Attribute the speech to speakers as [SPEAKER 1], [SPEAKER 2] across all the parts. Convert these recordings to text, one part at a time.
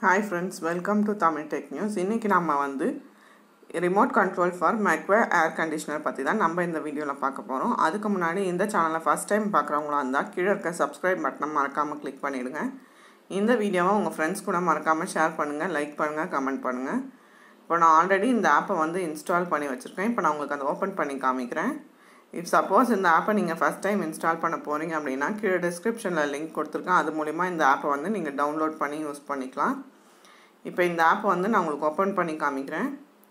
[SPEAKER 1] hi friends welcome to Tamil tech news இன்றைக்கி நம்ம வந்து ரிமோட் கண்ட்ரோல் ஃபார் மெக்வே ஏர் கண்டிஷனர் பற்றி தான் நம்ம இந்த வீடியோவில் பார்க்க போகிறோம் அதுக்கு முன்னாடி இந்த சேனலை ஃபஸ்ட் டைம் பார்க்குறவங்களா இருந்தால் கீழே இருக்க சப்ஸ்கிரைப் பட்டனை மறக்காமல் கிளிக் பண்ணிவிடுங்க இந்த வீடியோவை உங்கள் ஃப்ரெண்ட்ஸ் கூட மறக்காமல் ஷேர் பண்ணுங்கள் லைக் பண்ணுங்கள் கமெண்ட் பண்ணுங்கள் இப்போ நான் ஆல்ரெடி இந்த ஆப்பை வந்து இன்ஸ்டால் பண்ணி வச்சுருக்கேன் இப்போ நான் உங்களுக்கு அதை ஓப்பன் பண்ணி காமிக்கிறேன் இப் சப்போஸ் இந்த ஆப்பை நீங்கள் ஃபஸ்ட் டைம் இன்ஸ்டால் பண்ண போகிறீங்க அப்படின்னா கீழே டிஸ்கிரிப்ஷனில் லிங்க் கொடுத்துருக்கேன் அது மூலிமா இந்த ஆப்பை வந்து நீங்கள் டவுன்லோட் பண்ணி யூஸ் பண்ணிக்கலாம் இப்போ இந்த ஆப்பை வந்து நான் உங்களுக்கு ஓப்பன் பண்ணி காமிக்கிறேன்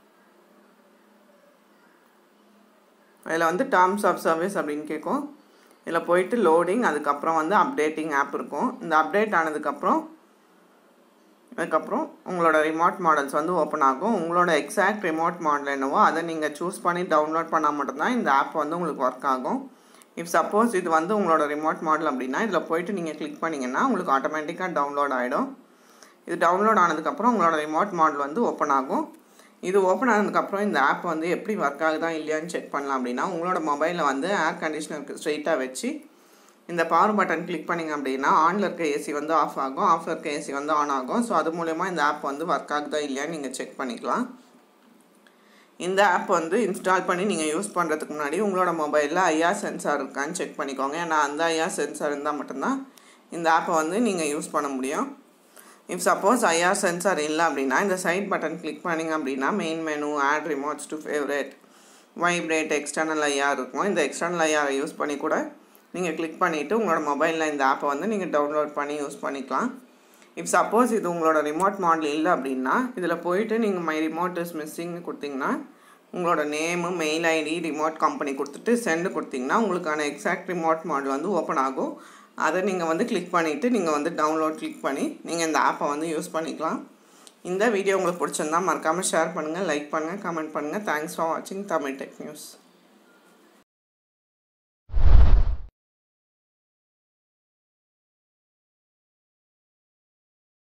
[SPEAKER 1] இதில் வந்து டேர்ம்ஸ் ஆஃப் சர்வீஸ் அப்படின்னு கேட்கும் இதில் போயிட்டு லோடிங் அதுக்கப்புறம் வந்து அப்டேட்டிங் ஆப் இருக்கும் இந்த அப்டேட் ஆனதுக்கப்புறம் அதுக்கப்புறம் உங்களோட ரிமோட் மாடல்ஸ் வந்து ஓப்பன் ஆகும் உங்களோட எக்ஸாக்ட் ரிமோட் மாடல் என்னவோ அதை நீங்கள் சூஸ் பண்ணி டவுன்லோட் பண்ணால் மட்டும்தான் இந்த ஆப் வந்து உங்களுக்கு ஒர்க் ஆகும் இஃப் சப்போஸ் இது வந்து உங்களோட ரிமோட் மாடல் அப்படின்னா இதில் போயிட்டு நீங்கள் கிளிக் பண்ணிங்கன்னா உங்களுக்கு ஆட்டோமேட்டிக்காக டவுன்லோட் ஆகிடும் இது டவுன்லோட் ஆனதுக்கப்புறம் உங்களோட ரிமோட் மாடல் வந்து ஓப்பன் ஆகும் இது ஓப்பன் ஆனதுக்கப்புறம் இந்த ஆப் வந்து எப்படி ஒர்க் ஆகுதா இல்லையான்னு செக் பண்ணலாம் அப்படின்னா உங்களோட மொபைலில் வந்து ஏர் கண்டிஷனருக்கு ஸ்ட்ரெயிட்டாக வச்சு இந்த பவர் பட்டன் கிளிக் பண்ணிங்க அப்படின்னா ஆனில் இருக்க ஏசி வந்து ஆஃப் ஆகும் ஆஃபில் இருக்க ஏசி வந்து ஆன் ஆகும் ஸோ அது மூலயமா இந்த ஆப் வந்து ஒர்க் ஆகுதா இல்லையான்னு நீங்கள் செக் பண்ணிக்கலாம் இந்த ஆப் வந்து இன்ஸ்டால் பண்ணி நீங்கள் யூஸ் பண்ணுறதுக்கு முன்னாடி உங்களோட மொபைலில் ஐஆர் சென்சார் இருக்கான்னு செக் பண்ணிக்கோங்க ஏன்னா அந்த ஐஆர் சென்சார் இருந்தால் மட்டும்தான் இந்த ஆப்பை வந்து நீங்கள் யூஸ் பண்ண முடியும் இஃப் சப்போஸ் ஐஆர் சென்சார் இல்லை அப்படின்னா இந்த சைட் பட்டன் கிளிக் பண்ணிங்க அப்படின்னா main menu add remotes to favourite vibrate external IR இருக்கும் இந்த எக்ஸ்டர்னல் ஐஆரை யூஸ் பண்ணி கூட நீங்கள் கிளிக் பண்ணிவிட்டு உங்களோட மொபைலில் இந்த ஆப்பை வந்து நீங்கள் டவுன்லோட் பண்ணி யூஸ் பண்ணிக்கலாம் இஃப் சப்போஸ் இது உங்களோட ரிமோட் மாடல் இல்லை அப்படின்னா இதில் போயிட்டு நீங்கள் மை ரிமோட் இஸ் மிஸ்ஸிங்னு கொடுத்தீங்கன்னா உங்களோட name mail ID remote company கொடுத்துட்டு சென்டு கொடுத்தீங்கன்னா உங்களுக்கான எக்ஸாக்ட் ரிமோட் மாடல் வந்து ஓப்பன் ஆகும் அதை நீங்கள் வந்து கிளிக் பண்ணிவிட்டு நீங்கள் வந்து டவுன்லோட் கிளிக் பண்ணி நீங்கள் இந்த ஆப்பை வந்து யூஸ் பண்ணிக்கலாம் இந்த வீடியோ உங்களுக்கு பிடிச்சிருந்தா மறக்காமல் ஷேர் பண்ணுங்கள் லைக் பண்ணுங்கள் கமெண்ட் பண்ணுங்கள் தேங்க்ஸ் ஃபார் வாட்சிங் தமிழ் டெக் நியூஸ்